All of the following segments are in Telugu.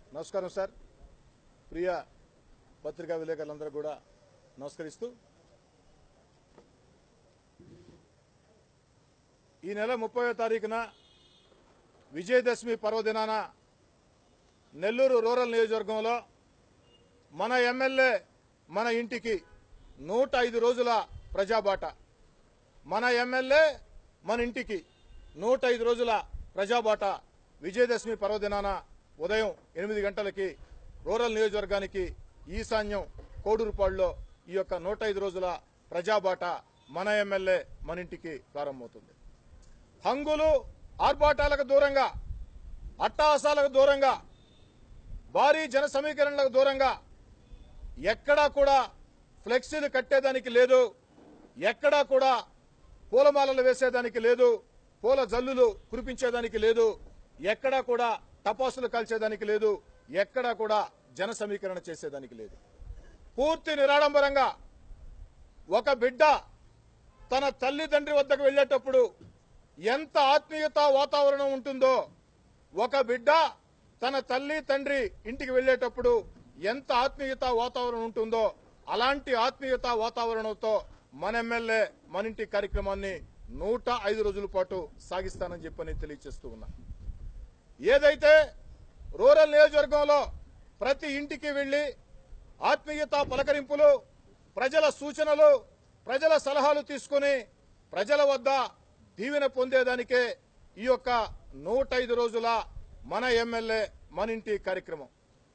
నమస్కారం సార్ ప్రియ పత్రికా విలేకరులందరూ కూడా నమస్కరిస్తూ ఈ నెల ముప్పై తారీఖున విజయదశమి పర్వదినాన నెల్లూరు రూరల్ నియోజకవర్గంలో మన ఎమ్మెల్యే మన ఇంటికి నూట ఐదు రోజుల ప్రజాబాట మన ఎమ్మెల్యే మన ఇంటికి నూట ఐదు రోజుల ప్రజాబాట విజయదశమి పర్వదినాన ఉదయం ఎనిమిది గంటలకి రూరల్ నియోజకవర్గానికి ఈశాన్యం కోడూరుపాడులో ఈ యొక్క నూట ఐదు రోజుల ప్రజాబాట మన ఎమ్మెల్యే మన ఇంటికి ప్రారంభమవుతుంది హంగులు ఆర్భాటాలకు దూరంగా అట్టహాసాలకు దూరంగా భారీ జన సమీకరణలకు దూరంగా ఎక్కడా కూడా ఫ్లెక్సీలు కట్టేదానికి లేదు ఎక్కడా కూడా పూలమాలలు వేసేదానికి లేదు పూల జల్లులు కురిపించేదానికి లేదు ఎక్కడా కూడా టపాసులు కాల్చేదానికి లేదు ఎక్కడా కూడా జన సమీకరణ చేసేదానికి లేదు పూర్తి నిరాడంబరంగా ఒక బిడ్డ తన తల్లిదండ్రి వద్దకు వెళ్ళేటప్పుడు ఎంత ఆత్మీయత వాతావరణం ఉంటుందో ఒక బిడ్డ తన తల్లి తండ్రి ఇంటికి వెళ్ళేటప్పుడు ఎంత ఆత్మీయత వాతావరణం ఉంటుందో అలాంటి ఆత్మీయత వాతావరణంతో మన ఎమ్మెల్యే మన ఇంటి కార్యక్రమాన్ని నూట ఐదు రోజుల పాటు సాగిస్తానని చెప్పని తెలియజేస్తూ ఉన్నా ఏదైతే రూరల్ నియోజకవర్గంలో ప్రతి ఇంటికి వెళ్లి ఆత్మీయత పలకరింపులు ప్రజల సూచనలు ప్రజల సలహాలు తీసుకుని ప్రజల వద్ద దీవెన పొందేదానికే ఈ యొక్క నూట ఐదు రోజుల మన ఎమ్మెల్యే మన ఇంటి కార్యక్రమం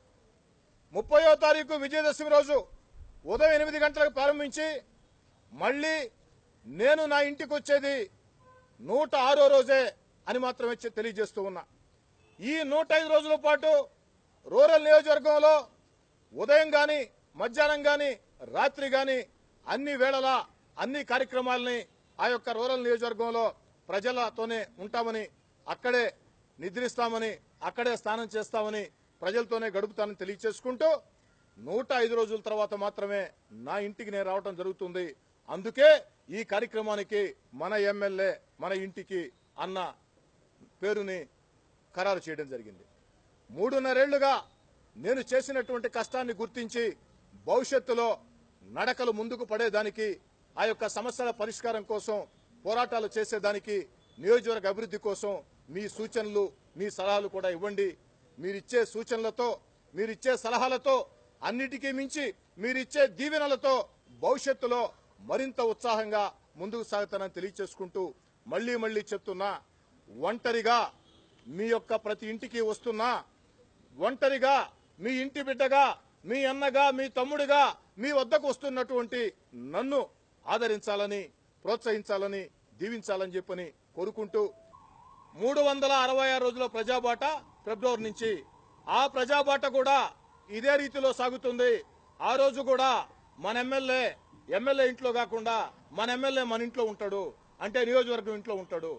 ముప్పయో తారీఖు విజయదశమి రోజు ఉదయం ఎనిమిది గంటలకు ప్రారంభించి మళ్ళీ నేను నా ఇంటికి వచ్చేది నూట ఆరో రోజే అని మాత్రమే చె- తెలియజేస్తూ ఉన్నా ఈ నూట ఐదు రోజుల పాటు రూరల్ నియోజకవర్గంలో ఉదయం గాని మధ్యాహ్నం గాని రాత్రి గాని అన్ని వేళలా అన్ని కార్యక్రమాలని ఆ యొక్క రూరల్ నియోజకవర్గంలో ప్రజలతోనే ఉంటామని అక్కడే నిద్రిస్తామని అక్కడే స్నానం చేస్తామని ప్రజలతోనే గడుపుతానని తెలియచేసుకుంటూ నూట ఐదు రోజుల తర్వాత మాత్రమే నా ఇంటికి నేను రావటం జరుగుతుంది అందుకే ఈ కార్యక్రమానికి మన ఎమ్మెల్యే మన ఇంటికి అన్న పేరుని ఖరారు చేయడం జరిగింది మూడున్నరేళ్లుగా నేను చేసినటువంటి కష్టాన్ని గుర్తించి భవిష్యత్తులో నడకలు ముందుకు పడేదానికి ఆ యొక్క సమస్యల పరిష్కారం కోసం పోరాటాలు చేసేదానికి నియోజకవర్గ అభివృద్ధి కోసం మీ సూచనలు మీ సలహాలు కూడా ఇవ్వండి మీరిచ్చే సూచనలతో మీరిచ్చే సలహాలతో అన్నిటికీ మించి మీరిచ్చే దీవెనలతో భవిష్యత్తులో మరింత ఉత్సాహంగా ముందుకు సాగుతానని తెలియచేసుకుంటూ మళ్లీ మళ్లీ చెప్తున్నా ఒంటరిగా మీ యొక్క ప్రతి ఇంటికి వస్తున్నా ఒంటరిగా మీ ఇంటి బిడ్డగా మీ అన్నగా మీ తమ్ముడిగా మీ వద్దకు వస్తున్నటువంటి నన్ను ఆదరించాలని ప్రోత్సహించాలని దీవించాలని చెప్పని కోరుకుంటూ మూడు వందల అరవై ఆరు రోజుల ప్రజాబాట ఫిబ్రవరి నుంచి ఆ ప్రజాబాట కూడా ఇదే రీతిలో సాగుతుంది ఆ రోజు కూడా మన ఎమ్మెల్యే ఎమ్మెల్యే ఇంట్లో కాకుండా మన ఎమ్మెల్యే మన ఇంట్లో ఉంటాడు అంటే నియోజకవర్గం ఇంట్లో ఉంటాడు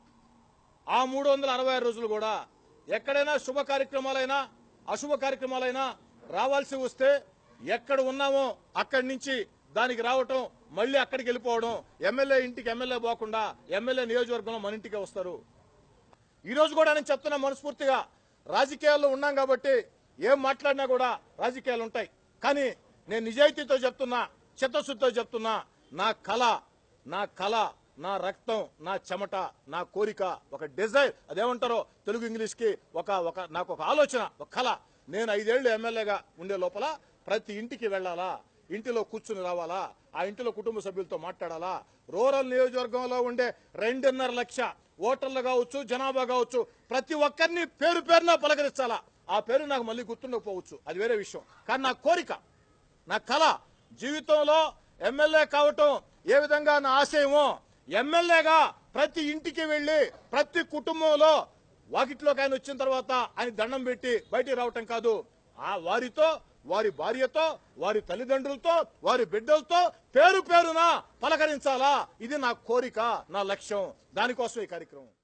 ఆ మూడు వందల అరవై ఆరు రోజులు కూడా ఎక్కడైనా శుభ కార్యక్రమాలైనా అశుభ కార్యక్రమాలైనా రావాల్సి వస్తే ఎక్కడ ఉన్నామో అక్కడి నుంచి దానికి రావటం మళ్ళీ అక్కడికి వెళ్ళిపోవడం ఎమ్మెల్యే ఇంటికి ఎమ్మెల్యే పోకుండా ఎమ్మెల్యే నియోజకవర్గంలో మన ఇంటికి వస్తారు ఈ రోజు కూడా నేను చెప్తున్నా మనస్ఫూర్తిగా రాజకీయాల్లో ఉన్నాం కాబట్టి ఏం మాట్లాడినా కూడా రాజకీయాలు ఉంటాయి కానీ నేను నిజాయితీతో చెప్తున్నా చిత్తశుద్ధితో చెప్తున్నా నా కళ నా కళ నా రక్తం నా చెమట నా కోరిక ఒక డిజైర్ అదేమంటారో తెలుగు ఇంగ్లీష్ కి ఒక ఒక నాకు ఒక ఆలోచన ఒక కళ నేను ఐదేళ్లు ఎమ్మెల్యేగా ఉండే లోపల ప్రతి ఇంటికి వెళ్ళాలా ఇంటిలో కూర్చుని రావాలా ఆ ఇంటిలో కుటుంబ సభ్యులతో మాట్లాడాలా రూరల్ నియోజకవర్గంలో ఉండే రెండున్నర లక్ష ఓటర్లు కావచ్చు జనాభా కావచ్చు ప్రతి ఒక్కరిని పేరు పేరున పలకరించాలా ఆ పేరు నాకు మళ్ళీ గుర్తుండకపోవచ్చు అది వేరే విషయం కానీ నా కోరిక నా కళ జీవితంలో ఎమ్మెల్యే కావటం ఏ విధంగా నా ఆశయమో ఎమ్మెల్యేగా ప్రతి ఇంటికి వెళ్లి ప్రతి కుటుంబంలో వాకిట్లోకి ఆయన వచ్చిన తర్వాత ఆయన దండం పెట్టి బయటికి రావటం కాదు ఆ వారితో వారి భార్యతో వారి తల్లిదండ్రులతో వారి బిడ్డలతో పేరు పేరున పలకరించాలా ఇది నా కోరిక నా లక్ష్యం దానికోసం ఈ కార్యక్రమం